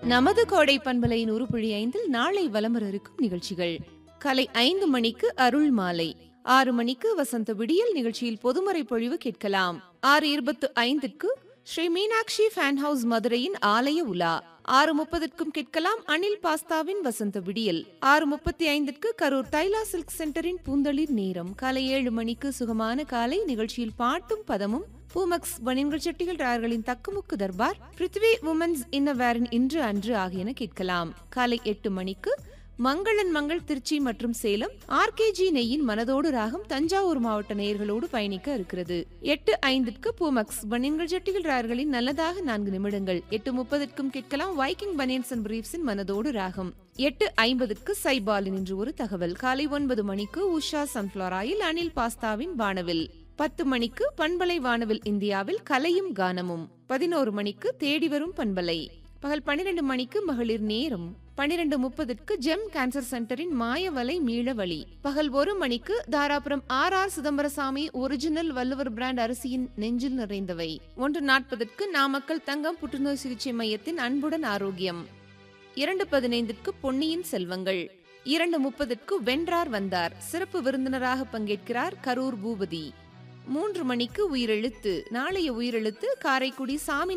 நமது கோடை பண்பலை நூறு புள்ளி ஐந்தில் நாளை வலம் வர இருக்கும் நிகழ்ச்சிகள் காலை ஐந்து மணிக்கு அருள் மாலை ஆறு மணிக்கு வசந்த விடியல் நிகழ்ச்சியில் பொதுமறை பொழிவு கேட்கலாம் ஆறு இருபத்து ஐந்திற்கு ஸ்ரீ மீனாட்சி ஃபேன் ஹவுஸ் மதுரையின் ஆலய உலா ஆறு முப்பதற்கும் கேட்கலாம் அனில் பாஸ்தாவின் வசந்த விடியல் ஆறு முப்பத்தி ஐந்திற்கு கரூர் தைலா சில்க் சென்டரின் பூந்தளிர் நேரம் காலை ஏழு மணிக்கு சுகமான காலை நிகழ்ச்சியில் பாட்டும் பதமும் பூமக்ஸ் வணிகர்கள் செட்டிகள் ராயர்களின் தக்குமுக்கு தர்பார் பிருத்வி உமன்ஸ் இன்னவேரின் இன்று அன்று ஆகியன கேட்கலாம் காலை எட்டு மணிக்கு மங்களன் மங்கள் திருச்சி மற்றும் சேலம் ஆர்கேஜி நெய்யின் மனதோடு ராகம் தஞ்சாவூர் மாவட்ட நேயர்களோடு பயணிக்க இருக்கிறது எட்டு ஐந்திற்கு பூமக்ஸ் பனியன்கள் ஜட்டிகள் ராயர்களின் நல்லதாக நான்கு நிமிடங்கள் எட்டு முப்பதற்கும் கேட்கலாம் வைக்கிங் பனியன்ஸ் அண்ட் பிரீஃப்ஸின் மனதோடு ராகம் எட்டு ஐம்பதுக்கு சைபாலின் இன்று ஒரு தகவல் காலை ஒன்பது மணிக்கு உஷா சன்ஃபிளவர் ஆயில் அனில் பாஸ்தாவின் வானவில் பத்து மணிக்கு பண்பலை வானவில் இந்தியாவில் கலையும் கானமும் பதினோரு மணிக்கு தேடி வரும் பண்பலை பகல் பன்னிரண்டு மணிக்கு மகளிர் நேரம் பன்னிரண்டு முப்பதுக்கு ஜெம் கேன்சர் சென்டரின் மாயவலை மீளவழி பகல் ஒரு மணிக்கு Dharapuram R R Chidambarasamy original Valluvar brand அரிசியின் நெஞ்சில் நிறைந்தவை ஒன்று நாற்பதுக்கு நாமக்கல் தங்கம் புற்றுநோய் சிகிச்சை மையத்தின் அன்புடன் ஆரோக்கியம் இரண்டு பதினைந்திற்கு பொன்னியின் செல்வங்கள் இரண்டு முப்பதுக்கு வென்றார் வந்தார் சிறப்பு விருந்தினராக பங்கேற்கிறார் கரூர் பூபதி மூன்று மணிக்கு உயிரெழுத்து நாளைய உயிரெழுத்து காரைக்குடி சாமி